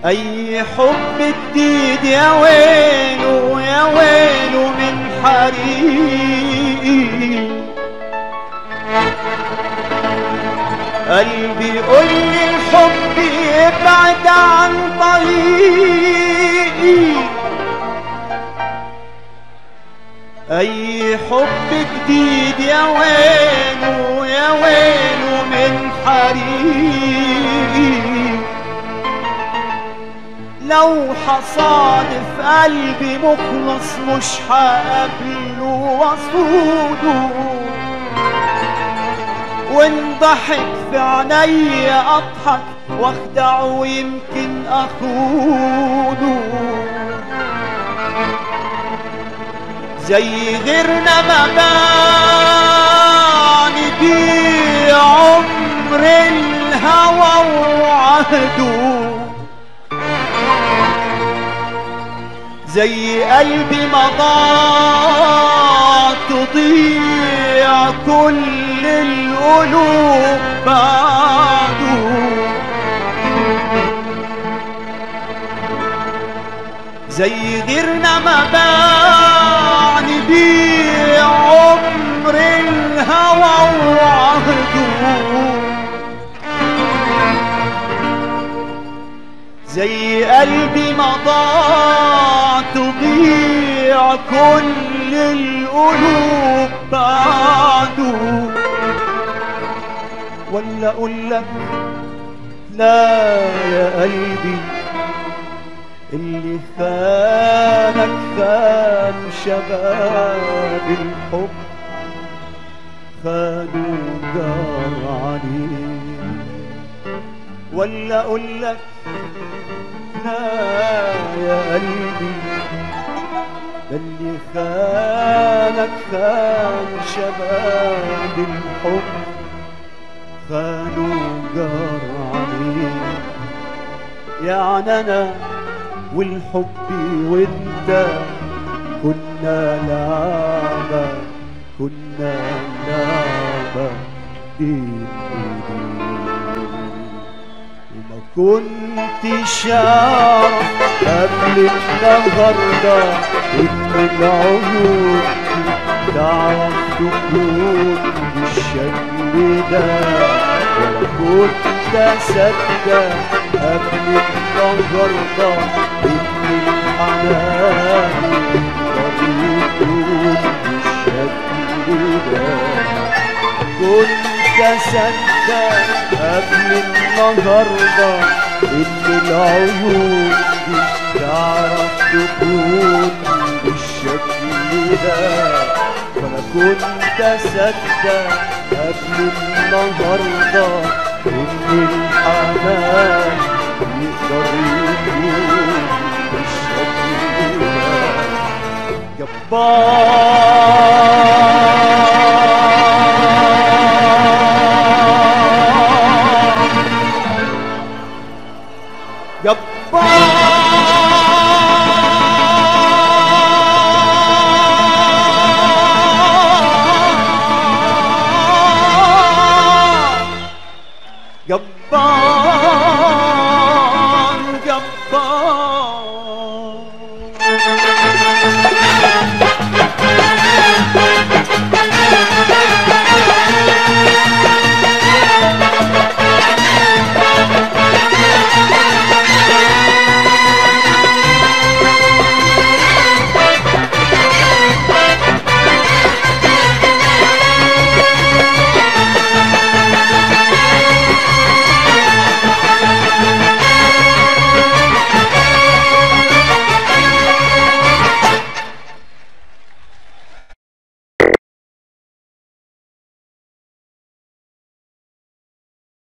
اي حب جديد يا ويله يا ويله من حريقي قلبي يقول لي الحب يبعد عن طريقي اي حب جديد يا ويله يا ويله من حريقي لو حصادف قلبي مخلص مش هقابله وصوده وان ضحك في عينيا اضحك واخدع ويمكن اخونه زي غيرنا ما باني بيه عمر الهوى وعهده زي قلبي ما ضاع تضيع كل القلوب بعده زي غيرنا ما باعني بيه عمر الهوى وعهده زي قلبي ما ضاع تضيع كل القلوب بعده ولا اقول لك لا يا قلبي اللي خانك خان شباب الحب خانوا جار عليه ولا اقول لك لا يا قلبي ده اللي خانك خان شباب الحب خانوا جار عليه يعني انا والحب وانت كنا لعبة كنا لعبة بين ايديك وما كنتش اعرف قبل النهارده ان العيون تعرف تكون بالشكل ده ولا كنت اصدق قبل النهارده ان الحنان يقدر يكون بالشكل ده كنت اصدق قبل النهارده ان العيون دي تعرف تكون بالشكل ده وانا كنت اصدق قبل النهارده ان الحنان يقدر يكون بالشكل ده جبار جبار